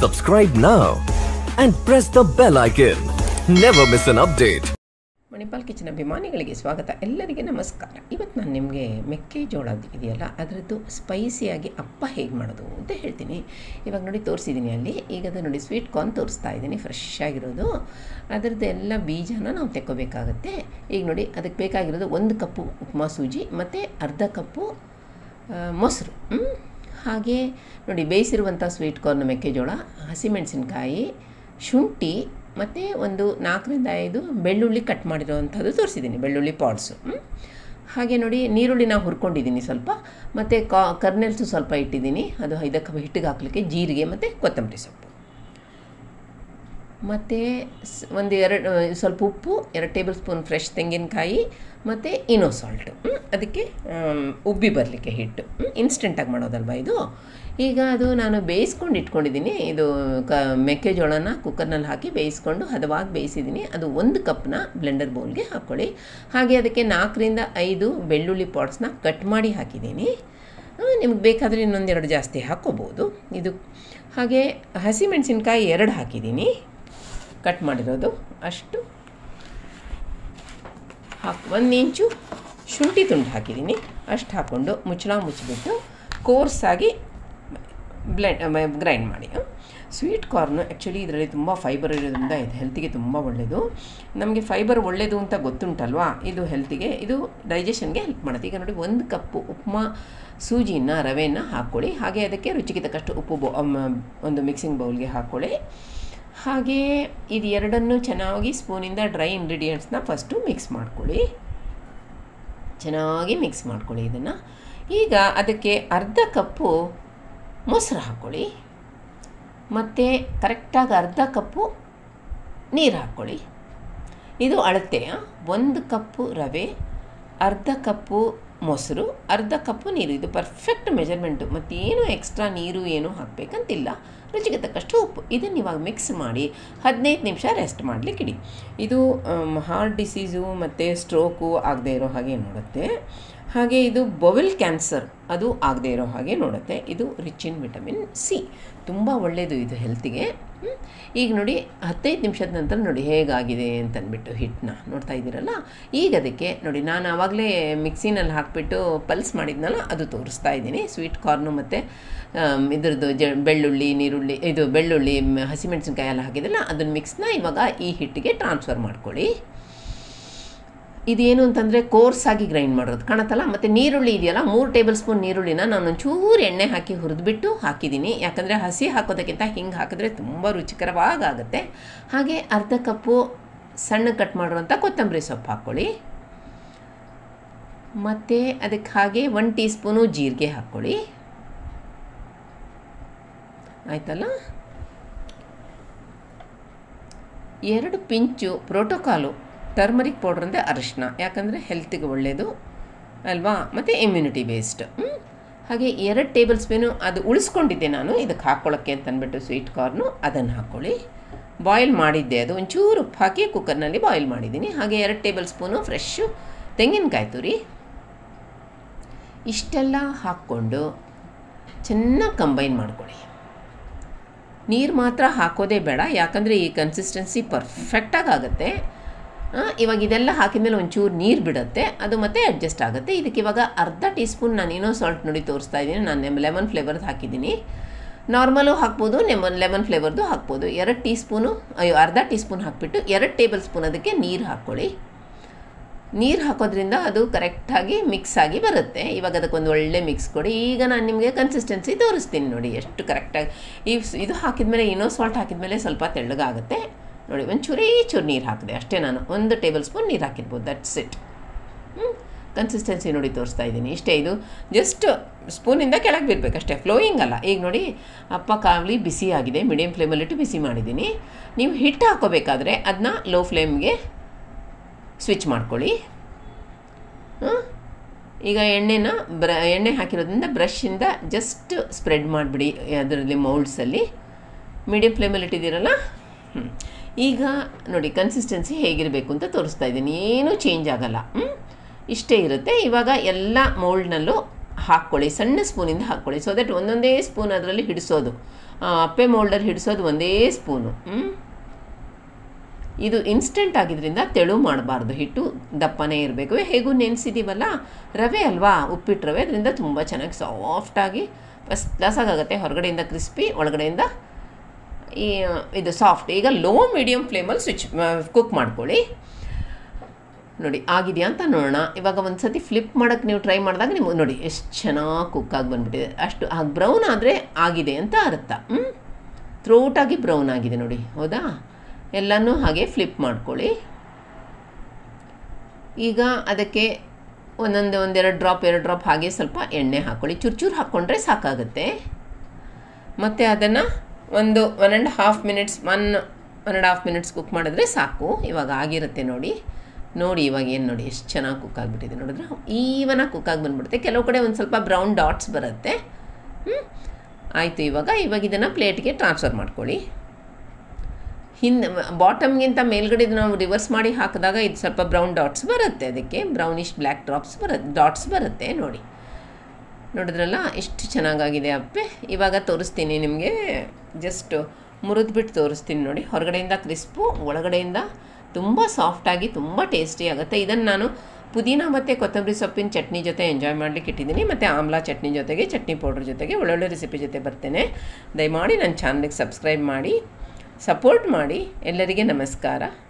Subscribe now and press the bell icon. Never miss an update. Manipal kitchen ಅಭಿಮಾನಿಗಳಿಗೆ ಸ್ವಾಗತ ಎಲ್ಲರಿಗೆ ನಮಸ್ಕಾರ ಇವತ್ತು ನಾನು ನಿಮಗೆ ಮೆಕ್ಕೆಜೋಳ ಇದೆಯಲ್ಲ ಅದರದ್ದು ಸ್ಪೈಸಿಯಾಗಿ ಅಪ್ಪ ಹೇಗೆ ಮಾಡೋದು ಅಂತ ಹೇಳ್ತೀನಿ ಇವಾಗ ನೋಡಿ ತೋರಿಸಿದ್ದೀನಿ ಅಲ್ಲಿ ಈಗ ಅದು ನೋಡಿ ಸ್ವೀಟ್ ಕಾರ್ನ್ ತೋರಿಸ್ತಾ ಇದ್ದೀನಿ ಫ್ರೆಶ್ ಆಗಿರೋದು ಅದರದ್ದು ಎಲ್ಲ ಬೀಜನ ನಾವು ತೆಕ್ಕೋಬೇಕಾಗತ್ತೆ ಈಗ ನೋಡಿ ಅದಕ್ಕೆ ಬೇಕಾಗಿರೋದು ಒಂದು ಕಪ್ಪು ಉಪ್ಮಾ ಸೂಜಿ ಮತ್ತು ಅರ್ಧ ಕಪ್ಪು ಆ, ಮೊಸರು ಹ್ಮ್? ಹಾಗೆ ನೋಡಿ ಬೇಯಿಸಿರುವಂಥ ಸ್ವೀಟ್ ಕಾರ್ನ್ ಮೆಕ್ಕೆಜೋಳ ಹಸಿಮೆಣಸಿನ್ಕಾಯಿ ಶುಂಠಿ ಮತ್ತು ಒಂದು ನಾಲ್ಕರಿಂದ ಐದು ಬೆಳ್ಳುಳ್ಳಿ ಕಟ್ ಮಾಡಿರೋವಂಥದ್ದು ತೋರಿಸಿದ್ದೀನಿ ಬೆಳ್ಳುಳ್ಳಿ ಪಾಡ್ಸು ಹಾಗೆ ನೋಡಿ ನೀರುಳ್ಳಿನ ಹುರ್ಕೊಂಡಿದ್ದೀನಿ ಸ್ವಲ್ಪ ಮತ್ತು ಕಾ ಕರ್ನೆಲ್ಸು ಸ್ವಲ್ಪ ಇಟ್ಟಿದ್ದೀನಿ ಅದು ಇದಕ್ಕೆ ಹಿಟ್ಟಿಗೆ ಹಾಕಲಿಕ್ಕೆ ಜೀರಿಗೆ ಮತ್ತು ಕೊತ್ತಂಬರಿ ಸೊಪ್ಪು ಮತ್ತು ಒಂದು ಎರಡು ಸ್ವಲ್ಪ ಉಪ್ಪು ಎರಡು ಟೇಬಲ್ ಸ್ಪೂನ್ ಫ್ರೆಶ್ ತೆಂಗಿನಕಾಯಿ ಮತ್ತು ಇನೋ ಸಾಲ್ಟು ಅದಕ್ಕೆ ಆಮ್, ಉಬ್ಬಿ ಬರಲಿಕ್ಕೆ ಹಿಟ್ಟು ಇನ್ಸ್ಟೆಂಟಾಗಿ ಮಾಡೋದಲ್ವ ಇದು ಈಗ ಅದು ನಾನು ಬೇಯಿಸ್ಕೊಂಡು ಇಟ್ಕೊಂಡಿದ್ದೀನಿ ಇದು ಕ ಮೆಕ್ಕೆಜೋಳನ ಕುಕ್ಕರ್ನಲ್ಲಿ ಹಾಕಿ ಬೇಯಿಸ್ಕೊಂಡು ಹದವಾಗಿ ಬೇಯಿಸಿದ್ದೀನಿ ಅದು ಒಂದು ಕಪ್ನ ಬ್ಲೆಂಡರ್ ಬೌಲ್ಗೆ ಹಾಕ್ಕೊಳ್ಳಿ ಹಾಗೆ ಅದಕ್ಕೆ ನಾಲ್ಕರಿಂದ ಐದು ಬೆಳ್ಳುಳ್ಳಿ ಪಾಟ್ಸ್ನ ಕಟ್ ಮಾಡಿ ಹಾಕಿದ್ದೀನಿ ನಿಮ್ಗೆ ಬೇಕಾದರೆ ಇನ್ನೊಂದೆರಡು ಜಾಸ್ತಿ ಹಾಕ್ಕೋಬೋದು ಇದು ಹಾಗೆ ಹಸಿಮೆಣಸಿನ್ಕಾಯಿ ಎರಡು ಹಾಕಿದ್ದೀನಿ ಕಟ್ ಮಾಡಿರೋದು ಅಷ್ಟು ಹಾಕಿ ಒಂದು ಇಂಚು ಶುಂಠಿ ತುಂಡು ಹಾಕಿದ್ದೀನಿ ಅಷ್ಟು ಹಾಕ್ಕೊಂಡು ಮುಚ್ಚಳ ಮುಚ್ಚಿಬಿಟ್ಟು ಕೋರ್ಸಾಗಿ ಬ್ಲೆಂಡ್ ಗ್ರೈಂಡ್ ಮಾಡಿ ಸ್ವೀಟ್ ಕಾರ್ನು ಆ್ಯಕ್ಚುಲಿ ಇದರಲ್ಲಿ ತುಂಬ ಫೈಬರ್ ಇರೋದ್ರಿಂದ ಇದು ಹೆಲ್ತಿಗೆ ತುಂಬ ಒಳ್ಳೆಯದು ನಮಗೆ ಫೈಬರ್ ಒಳ್ಳೆಯದು ಅಂತ ಗೊತ್ತುಂಟಲ್ವಾ ಇದು ಹೆಲ್ತಿಗೆ ಇದು ಡೈಜೆಷನ್ಗೆ ಹೆಲ್ಪ್ ಮಾಡುತ್ತೆ ಈಗ ನೋಡಿ ಒಂದು ಕಪ್ಪು ಉಪ್ಮಾ ಸೂಜಿನ ರವೆನ ಹಾಕ್ಕೊಳ್ಳಿ ಹಾಗೆ ಅದಕ್ಕೆ ರುಚಿಗೆ ತಕ್ಕಷ್ಟು ಉಪ್ಪು ಬೌ ಅಮ್, ಒಂದು ಮಿಕ್ಸಿಂಗ್ ಬೌಲ್ಗೆ ಹಾಕ್ಕೊಳ್ಳಿ ಹಾಗೆ ಇದು ಎರಡನ್ನು ಚೆನ್ನಾಗಿ ಸ್ಪೂನಿಂದ ಡ್ರೈ ಇಂಗ್ರೀಡಿಯೆಂಟ್ಸ್ನ ಫಸ್ಟು ಮಿಕ್ಸ್ ಮಾಡ್ಕೊಳ್ಳಿ ಚೆನ್ನಾಗಿ ಮಿಕ್ಸ್ ಮಾಡ್ಕೊಳ್ಳಿ ಇದನ್ನು ಈಗ ಅದಕ್ಕೆ ಅರ್ಧ ಕಪ್ಪು ಮೊಸರು ಹಾಕ್ಕೊಳ್ಳಿ ಮತ್ತು ಕರೆಕ್ಟಾಗಿ ಅರ್ಧ ಕಪ್ಪು ನೀರು ಹಾಕ್ಕೊಳ್ಳಿ ಇದು ಅಳತೆ ಆ? ಒಂದು ಕಪ್ಪು ರವೆ ಅರ್ಧ ಕಪ್ಪು ಮೊಸರು ಅರ್ಧ ಕಪ್ಪು ನೀರು ಇದು ಪರ್ಫೆಕ್ಟ್ ಮೆಜರ್ಮೆಂಟು ಮತ್ತೇನು ಎಕ್ಸ್ಟ್ರಾ ನೀರು ಏನು ಹಾಕಬೇಕಂತಿಲ್ಲ ರುಚಿಗೆ ತಕ್ಕಷ್ಟು ಉಪ್ಪು ಇದನ್ನು ಇವಾಗ ಮಿಕ್ಸ್ ಮಾಡಿ ಹದಿನೈದು ನಿಮಿಷ ರೆಸ್ಟ್ ಮಾಡಲಿಕ್ಕೆ ಇಡಿ ಇದು ಹಾರ್ಟ್ ಡಿಸೀಸು ಮತ್ತು ಸ್ಟ್ರೋಕು ಆಗದೆ ಇರೋ ಹಾಗೆ ನೋಡುತ್ತೆ ಹಾಗೆ ಇದು ಬೊವೆಲ್ ಕ್ಯಾನ್ಸರ್ ಅದು ಆಗದೆ ಇರೋ ಹಾಗೆ ನೋಡುತ್ತೆ ಇದು ರಿಚ್ ಇನ್ ವಿಟಮಿನ್ ಸಿ ತುಂಬ ಒಳ್ಳೆಯದು ಇದು ಹೆಲ್ತಿಗೆ ಹ್ಮ್. ಈಗ ನೋಡಿ ಹದಿನೈದು ನಿಮಿಷದ ನಂತರ ನೋಡಿ ಹೇಗಾಗಿದೆ ಅಂತ ಅಂದ್ಬಿಟ್ಟು ಹಿಟ್ಟನ್ನ ನೋಡ್ತಾ ಇದ್ದೀರಲ್ಲ ಈಗ ಅದಕ್ಕೆ ನೋಡಿ ನಾನು ಆವಾಗಲೇ ಮಿಕ್ಸಿನಲ್ಲಿ ಹಾಕಿಬಿಟ್ಟು ಪಲ್ಸ್ ಮಾಡಿದ್ನಲ್ಲ ಅದು ತೋರಿಸ್ತಾ ಇದ್ದೀನಿ ಸ್ವೀಟ್ ಕಾರ್ನು ಮತ್ತು ಇದ್ರದ್ದು ಜ ಬೆಳ್ಳುಳ್ಳಿ ನೀರುಳ್ಳಿ ಇದು ಬೆಳ್ಳುಳ್ಳಿ ಮ್, ಹಸಿಮೆಣಸಿನ್ಕಾಯಿ ಎಲ್ಲ ಹಾಕಿದಲ್ಲ ಅದನ್ನ ಮಿಕ್ಸ್ನ ಇವಾಗ ಈ ಹಿಟ್ಟಿಗೆ ಟ್ರಾನ್ಸ್ಫರ್ ಮಾಡ್ಕೊಳ್ಳಿ ಇದೇನು ಅಂತಂದರೆ ಕೋರ್ಸಾಗಿ ಗ್ರೈಂಡ್ ಮಾಡೋದು ಕಾಣತ್ತಲ್ಲ ಮತ್ತು ನೀರುಳ್ಳಿ ಇದೆಯಲ್ಲ ಮೂರು ಟೇಬಲ್ ಸ್ಪೂನ್ ನೀರುಳ್ಳಿನ ನಾನು ಒಂಚೂರು ಎಣ್ಣೆ ಹಾಕಿ ಹುರಿದ್ಬಿಟ್ಟು ಹಾಕಿದ್ದೀನಿ ಯಾಕಂದರೆ ಹಸಿ ಹಾಕೋದಕ್ಕಿಂತ ಹಿಂಗೆ ಹಾಕಿದ್ರೆ ತುಂಬ ರುಚಿಕರವಾಗುತ್ತೆ ಹಾಗೆ ಅರ್ಧ ಕಪ್ಪು ಸಣ್ಣ ಕಟ್ ಮಾಡಿರುವಂಥ ಕೊತ್ತಂಬರಿ ಸೊಪ್ಪು ಹಾಕ್ಕೊಳ್ಳಿ ಮತ್ತು ಅದಕ್ಕೆ ಹಾಗೆ ಒನ್ ಟೀ ಸ್ಪೂನು ಜೀರಿಗೆ ಹಾಕ್ಕೊಳ್ಳಿ ಆಯ್ತಲ್ಲ ಎರಡು ಪಿಂಚು ಪ್ರೋಟೋಕಾಲು ಟರ್ಮರಿಕ್ ಪೌಡ್ರ್ ಅಂದರೆ ಅರಿಶಿನ ಯಾಕಂದರೆ ಹೆಲ್ತಿಗೆ ಒಳ್ಳೆಯದು ಅಲ್ವಾ ಮತ್ತು ಇಮ್ಯುನಿಟಿ ಬೇಸ್ಡ್ ಹಾಗೆ ಎರಡು ಟೇಬಲ್ ಸ್ಪೂನು ಅದು ಉಳಿಸ್ಕೊಂಡಿದ್ದೆ ನಾನು ಇದಕ್ಕೆ ಹಾಕ್ಕೊಳ್ಳೋಕ್ಕೆ ಅಂತ ಅಂದ್ಬಿಟ್ಟು ಸ್ವೀಟ್ ಕಾರ್ನು ಅದನ್ನು ಹಾಕ್ಕೊಳ್ಳಿ ಬಾಯ್ಲ್ ಮಾಡಿದ್ದೆ ಅದು ಒಂಚೂರು ಉಪ್ಪು ಹಾಕಿ ಕುಕ್ಕರ್ನಲ್ಲಿ ಬಾಯ್ಲ್ ಮಾಡಿದ್ದೀನಿ ಹಾಗೆ ಎರಡು ಟೇಬಲ್ ಸ್ಪೂನು ಫ್ರೆಶ್ಶು ತೆಂಗಿನಕಾಯಿ ತುರಿ ಇಷ್ಟೆಲ್ಲ ಹಾಕ್ಕೊಂಡು ಚೆನ್ನಾಗಿ ಕಂಬೈನ್ ಮಾಡ್ಕೊಳ್ಳಿ ನೀರು ಮಾತ್ರ ಹಾಕೋದೇ ಬೇಡ ಯಾಕಂದರೆ ಈ ಕನ್ಸಿಸ್ಟೆನ್ಸಿ ಪರ್ಫೆಕ್ಟಾಗಿ ಆಗುತ್ತೆ ಆ, ಇವಾಗ ಇದೆಲ್ಲ ಹಾಕಿದ್ಮೇಲೆ ಒಂಚೂರು ನೀರು ಬಿಡುತ್ತೆ ಅದು ಮತ್ತೆ ಅಡ್ಜಸ್ಟ್ ಆಗುತ್ತೆ ಇದಕ್ಕೆ ಇವಾಗ ಅರ್ಧ ಟೀ ಸ್ಪೂನ್ ನಾನು ಏನೋ ಸಾಲ್ಟ್ ನೋಡಿ ತೋರಿಸ್ತಾ ಇದ್ದೀನಿ ನಾನು ಲೆಮನ್ ಫ್ಲೇವರ್ದು ಹಾಕಿದ್ದೀನಿ ನಾರ್ಮಲು ಹಾಕ್ಬೋದು ಲೆಮನ್ ಲೆಮನ್ ಫ್ಲೇವರ್ದು ಹಾಕ್ಬೋದು ಎರಡು ಟೀ ಸ್ಪೂನು ಅಯ್ಯೋ ಅರ್ಧ ಟೀ ಸ್ಪೂನ್ ಹಾಕ್ಬಿಟ್ಟು ಎರಡು ಟೇಬಲ್ ಸ್ಪೂನ್ ಅದಕ್ಕೆ ನೀರು ಹಾಕ್ಕೊಳ್ಳಿ ನೀರು ಹಾಕೋದ್ರಿಂದ ಅದು ಕರೆಕ್ಟಾಗಿ ಮಿಕ್ಸ್ ಆಗಿ ಬರುತ್ತೆ ಇವಾಗ ಅದಕ್ಕೊಂದು ಒಳ್ಳೆ ಮಿಕ್ಸ್ ಕೊಡಿ ಈಗ ನಾನು ನಿಮಗೆ ಕನ್ಸಿಸ್ಟೆನ್ಸಿ ತೋರಿಸ್ತೀನಿ ನೋಡಿ ಎಷ್ಟು ಕರೆಕ್ಟಾಗಿ ಈ ಸ್- ಇದು ಹಾಕಿದ್ಮೇಲೆ ಇನ್ನೋ ಸಾಲ್ಟ್ ಹಾಕಿದ್ಮೇಲೆ ಸ್ವಲ್ಪ ತೆಳ್ಳಗಾಗುತ್ತೆ ನೋಡಿ ಒಂದು ಚೂರೇ ಚೂರು ನೀರು ಹಾಕಿದೆ ಅಷ್ಟೇ ನಾನು ಒಂದು ಟೇಬಲ್ ಸ್ಪೂನ್ ನೀರು ಹಾಕಿರ್ಬೋದು ದಟ್ಸ್ ಇಟ್ ಕನ್ಸಿಸ್ಟೆನ್ಸಿ ನೋಡಿ ತೋರಿಸ್ತಾ ಇದ್ದೀನಿ ಇಷ್ಟೇ ಇದು ಜಸ್ಟ್ ಸ್ಪೂನಿಂದ ಕೆಳಗೆ ಬಿಡಬೇಕು ಅಷ್ಟೇ ಫ್ಲೋಯಿಂಗ್ ಅಲ್ಲ ಈಗ ನೋಡಿ ಅಪ್ಪ ಕಾವಲಿ ಬಿಸಿ ಆಗಿದೆ ಮೀಡಿಯಮ್ ಫ್ಲೇಮಲ್ಲಿಟ್ಟು ಬಿಸಿ ಮಾಡಿದ್ದೀನಿ ನೀವು ಹಿಟ್ಟು ಹಾಕೋಬೇಕಾದ್ರೆ ಅದನ್ನ ಲೋ ಫ್ಲೇಮ್ಗೆ ಸ್ವಿಚ್ ಮಾಡ್ಕೊಳ್ಳಿ ಹಾಂ? ಈಗ ಎಣ್ಣೆನ ಬ್ರ ಎಣ್ಣೆ ಹಾಕಿರೋದ್ರಿಂದ ಬ್ರಷಿಂದ ಜಸ್ಟ್ ಸ್ಪ್ರೆಡ್ ಮಾಡಿಬಿಡಿ ಅದರಲ್ಲಿ ಮೌಲ್ಡ್ಸಲ್ಲಿ ಮೀಡಿಯಮ್ ಫ್ಲೇಮಲ್ಲಿ ಇಟ್ಟಿದ್ದೀರಲ್ಲ ಹ್ಮ್. ಈಗ ನೋಡಿ ಕನ್ಸಿಸ್ಟೆನ್ಸಿ ಹೇಗಿರಬೇಕು ಅಂತ ತೋರಿಸ್ತಾ ಇದ್ದೀನಿ ಏನೂ ಚೇಂಜ್ ಆಗಲ್ಲ ಹ್ಮ್? ಇಷ್ಟೇ ಇರುತ್ತೆ ಇವಾಗ ಎಲ್ಲ ಮೋಲ್ಡ್ನಲ್ಲೂ ಹಾಕ್ಕೊಳ್ಳಿ ಸಣ್ಣ ಸ್ಪೂನಿಂದ ಹಾಕ್ಕೊಳ್ಳಿ ಸೊ ದಟ್ ಒಂದೊಂದೇ ಸ್ಪೂನ್ ಅದರಲ್ಲಿ ಹಿಡಿಸೋದು ಆ, ಅಪ್ಪೆ ಮೋಲ್ಡರ್ ಹಿಡಿಸೋದು ಒಂದೇ ಸ್ಪೂನು ಹ್ಮ್? ಇದು ಇನ್ಸ್ಟೆಂಟ್ ಆಗಿದ್ರಿಂದ ತೆಳು ಮಾಡಬಾರ್ದು ಹಿಟ್ಟು ದಪ್ಪನೇ ಇರಬೇಕು ಹೇಗೂ ನೆನೆಸಿದ್ದೀವಲ್ಲ ರವೆ ಅಲ್ವಾ ಉಪ್ಪಿಟ್ಟು ರವೆ ಅದರಿಂದ ತುಂಬ ಚೆನ್ನಾಗಿ ಸಾಫ್ಟಾಗಿ ಫಸ್ಟ್ ಕ್ಲಾಸಾಗಿ ಆಗುತ್ತೆ ಹೊರಗಡೆಯಿಂದ ಕ್ರಿಸ್ಪಿ ಒಳಗಡೆಯಿಂದ ಈ ಇದು ಸಾಫ್ಟ್ ಈಗ ಲೋ ಮೀಡಿಯಮ್ ಫ್ಲೇಮಲ್ಲಿ ಸ್ವಿಚ್ ಕುಕ್ ಮಾಡ್ಕೊಳ್ಳಿ ನೋಡಿ ಆಗಿದೆಯಾ ಅಂತ ನೋಡೋಣ ಇವಾಗ ಒಂದು ಸತಿ ಫ್ಲಿಪ್ ಮಾಡೋಕ್ಕೆ ನೀವು ಟ್ರೈ ಮಾಡಿದಾಗ ನಿಮಗೆ ನೋಡಿ ಎಷ್ಟು ಚೆನ್ನಾಗಿ ಕುಕ್ ಆಗಿ ಬಂದುಬಿಟ್ಟಿದೆ ಅಷ್ಟು ಆಗಿ ಬ್ರೌನ್ ಆದರೆ ಆಗಿದೆ ಅಂತ ಅರ್ಥ ಹ್ಞೂ ಥ್ರೋಟಾಗಿ ಬ್ರೌನ್ ಆಗಿದೆ ನೋಡಿ ಹೌದಾ ಎಲ್ಲನೂ ಹಾಗೆ ಫ್ಲಿಪ್ ಮಾಡ್ಕೊಳ್ಳಿ ಈಗ ಅದಕ್ಕೆ ಒಂದೊಂದು ಒಂದೆರಡು ಡ್ರಾಪ್ ಎರಡು ಡ್ರಾಪ್ ಹಾಗೆ ಸ್ವಲ್ಪ ಎಣ್ಣೆ ಹಾಕ್ಕೊಳ್ಳಿ ಚೂರು ಚೂರು ಹಾಕ್ಕೊಂಡ್ರೆ ಸಾಕಾಗುತ್ತೆ ಮತ್ತು ಅದನ್ನು ಒಂದು one and half minutes one one and half minutes cook ಮಾಡಿದ್ರೆ ಸಾಕು ಇವಾಗ ಆಗಿರುತ್ತೆ ನೋಡಿ ನೋಡಿ ಇವಾಗ ಏನು ನೋಡಿ ಎಷ್ಟು ಚೆನ್ನಾಗಿ ಕುಕ್ ಆಗಿಬಿಟ್ಟಿದೆ ನೋಡಿದ್ರೆ ಈವನಾಗಿ ಕುಕ್ ಆಗಿ ಬಂದ್ಬಿಡುತ್ತೆ ಕೆಲವು ಕಡೆ ಒಂದು ಸ್ವಲ್ಪ ಬ್ರೌನ್ ಡಾಟ್ಸ್ ಬರುತ್ತೆ ಹ್ಞೂ ಆಯಿತು ಇವಾಗ ಇವಾಗ ಇದನ್ನು ಪ್ಲೇಟ್ಗೆ ಟ್ರಾನ್ಸ್ಫರ್ ಮಾಡ್ಕೊಳ್ಳಿ ಹಿಂದೆ ಬಾಟಮ್ಗಿಂತ ಮೇಲ್ಗಡೆ ನಾವು ರಿವರ್ಸ್ ಮಾಡಿ ಹಾಕಿದಾಗ ಇದು ಸ್ವಲ್ಪ ಬ್ರೌನ್ ಡಾಟ್ಸ್ ಬರುತ್ತೆ ಅದಕ್ಕೆ ಬ್ರೌನಿಶ್ ಬ್ಲ್ಯಾಕ್ ಡ್ರಾಪ್ಸ್ ಬರುತ್ತೆ ಡಾಟ್ಸ್ ಬರುತ್ತೆ ನೋಡಿ ನೋಡಿದ್ರಲ್ಲ ಎಷ್ಟು ಚೆನ್ನಾಗಾಗಿದೆ ಅಪ್ಪೆ ಇವಾಗ ತೋರಿಸ್ತೀನಿ ನಿಮಗೆ ಜಸ್ಟ್ ಮುರಿದ್ಬಿಟ್ಟು ತೋರಿಸ್ತೀನಿ ನೋಡಿ ಹೊರಗಡೆಯಿಂದ ಕ್ರಿಸ್ಪು ಒಳಗಡೆಯಿಂದ ತುಂಬ ಸಾಫ್ಟಾಗಿ ತುಂಬ ಟೇಸ್ಟಿ ಆಗುತ್ತೆ ಇದನ್ನು ನಾನು ಪುದೀನ ಮತ್ತು ಕೊತ್ತಂಬರಿ ಸೊಪ್ಪಿನ ಚಟ್ನಿ ಜೊತೆ ಎಂಜಾಯ್ ಮಾಡಲಿಕ್ಕೆ ಇಟ್ಟಿದ್ದೀನಿ ಮತ್ತು ಆಮ್ಲಾ ಚಟ್ನಿ ಜೊತೆಗೆ ಚಟ್ನಿ ಪೌಡ್ರ್ ಜೊತೆಗೆ ಒಳ್ಳೊಳ್ಳೆ ರೆಸಿಪಿ ಜೊತೆ ಬರ್ತೇನೆ ದಯಮಾಡಿ ನನ್ನ ಚಾನಲ್ಗೆ ಸಬ್ಸ್ಕ್ರೈಬ್ ಮಾಡಿ ಸಪೋರ್ಟ್ ಮಾಡಿ ಎಲ್ಲರಿಗೆ ನಮಸ್ಕಾರ